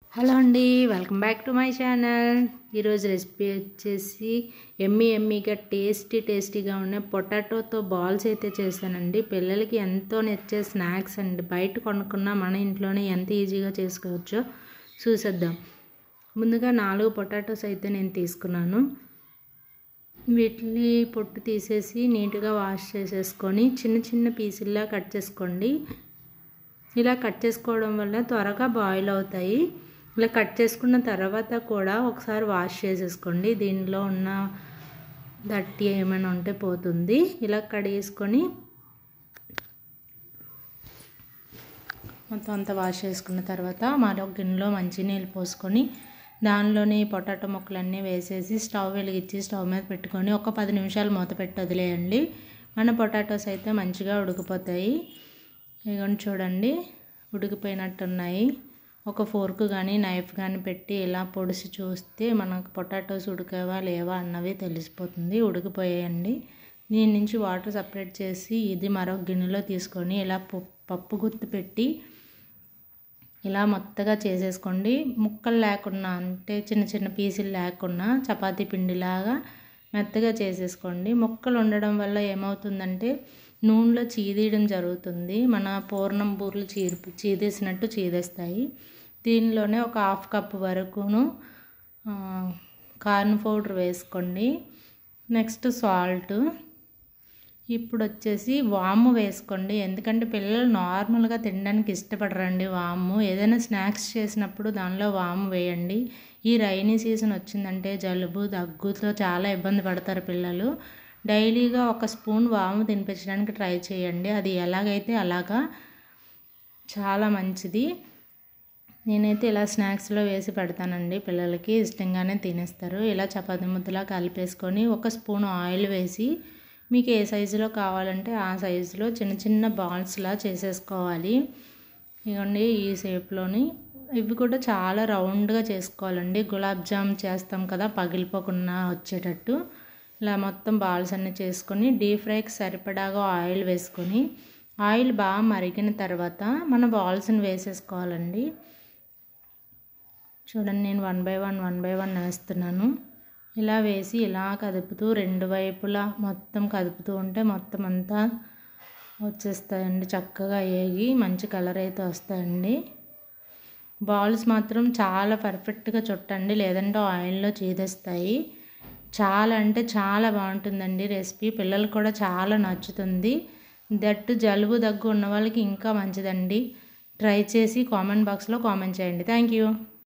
hello అండి welcome back to my channel ఈరోజు recipe వచ్చేసి ఎమ్మి ఎమ్మిగా టేస్టీ టేస్టీగా ఉన్న పొటాటోతో బాల్స్ అయితే చేశానండి పిల్లలకి ఎంతో నచ్చే స్నాక్స్ అండి బయట కొనుక్కున్నా మన ఇంట్లోనే ఎంత ఈజీగా చేసుకోవచ్చో చూసేద్దాం ముందుగా నాలుగు పొటాటోస్ అయితే నేను తీసుకున్నాను వీటిని పొట్టు తీసేసి నీట్గా వాష్ చేసేసుకొని చిన్న చిన్న పీసుల్లా కట్ చేసుకోండి ఇలా కట్ చేసుకోవడం వల్ల త్వరగా బాయిల్ అవుతాయి ఇలా కట్ చేసుకున్న తర్వాత కూడా ఒకసారి వాష్ చేసేసుకోండి దీనిలో ఉన్న దట్టి ఏమైనా ఉంటే పోతుంది ఇలా కడిగేసుకొని మొత్తం అంతా వాష్ చేసుకున్న తర్వాత మరొక గిన్నెలో మంచినీళ్ళు పోసుకొని దానిలోని పొటాటో ముక్కలన్నీ వేసేసి స్టవ్ వెలిగించి స్టవ్ మీద పెట్టుకొని ఒక పది నిమిషాలు మూత పెట్టి వదిలేయండి మన పొటాటోస్ అయితే మంచిగా ఉడికిపోతాయి ఇగోండి చూడండి ఉడికిపోయినట్టున్నాయి ఒక ఫోర్క్ కానీ నైఫ్ కానీ పెట్టి ఇలా పొడిసి చూస్తే మనకు పొటాటోస్ ఉడికేవా లేవా అన్నవి తెలిసిపోతుంది ఉడికిపోయాయండి దీని నుంచి వాటర్ సపరేట్ చేసి ఇది మరొక గిన్నెలో తీసుకొని ఇలా పప్పు గుర్తు పెట్టి ఇలా మొత్తగా చేసేసుకోండి ముక్కలు లేకుండా అంటే చిన్న చిన్న పీసులు లేకుండా చపాతీ పిండిలాగా మెత్తగా చేసేసుకోండి ముక్కలు ఉండడం వల్ల ఏమవుతుందంటే నూనెలో చీదీయడం జరుగుతుంది మన పూర్ణం బూర్లు చీరు చీదేసినట్టు చీదేస్తాయి దీనిలోనే ఒక హాఫ్ కప్ వరకును కార్న్ పౌడర్ వేసుకోండి నెక్స్ట్ సాల్ట్ ఇప్పుడు వచ్చేసి వాము వేసుకోండి ఎందుకంటే పిల్లలు నార్మల్గా తినడానికి ఇష్టపడరండి వాము ఏదైనా స్నాక్స్ చేసినప్పుడు దానిలో వాము వేయండి ఈ రైనీ సీజన్ వచ్చిందంటే జలుబు దగ్గుతో చాలా ఇబ్బంది పడతారు పిల్లలు డైలీగా ఒక స్పూన్ వాము తినిపించడానికి ట్రై చేయండి అది ఎలాగైతే అలాగా చాలా మంచిది నేనైతే ఇలా స్నాక్స్లో వేసి పెడతానండి పిల్లలకి ఇష్టంగానే తినేస్తారు ఇలా చపాతి ముద్దలా కలిపేసుకొని ఒక స్పూన్ ఆయిల్ వేసి మీకు ఏ సైజులో కావాలంటే ఆ సైజులో చిన్న చిన్న బాల్స్లా చేసేసుకోవాలి ఇవ్వండి ఈ షేప్లోని ఇవి కూడా చాలా రౌండ్గా చేసుకోవాలండి గులాబ్ జామ్ చేస్తాం కదా పగిలిపోకుండా వచ్చేటట్టు ఇలా మొత్తం బాల్స్ అన్నీ చేసుకొని డీప్ ఫ్రైకి సరిపడాగా ఆయిల్ వేసుకొని ఆయిల్ బాగా మరిగిన తర్వాత మన బాల్స్ని వేసేసుకోవాలండి చూడండి నేను one by one one by one వేస్తున్నాను ఇలా వేసి ఇలా కదుపుతూ రెండు వైపులా మొత్తం కదుపుతూ ఉంటే మొత్తం అంతా వచ్చేస్తాయండి చక్కగా ఏగి మంచి కలర్ అయితే వస్తాయండి బాల్స్ మాత్రం చాలా పర్ఫెక్ట్గా చుట్టండి లేదంటే ఆయిల్లో చీదేస్తాయి చాలా అంటే చాలా బాగుంటుందండి రెసిపీ పిల్లలకు కూడా చాలా నచ్చుతుంది దట్టు జలుబు దగ్గు ఉన్న వాళ్ళకి ఇంకా మంచిదండి ట్రై చేసి కామెంట్ బాక్స్లో కామెంట్ చేయండి థ్యాంక్ యూ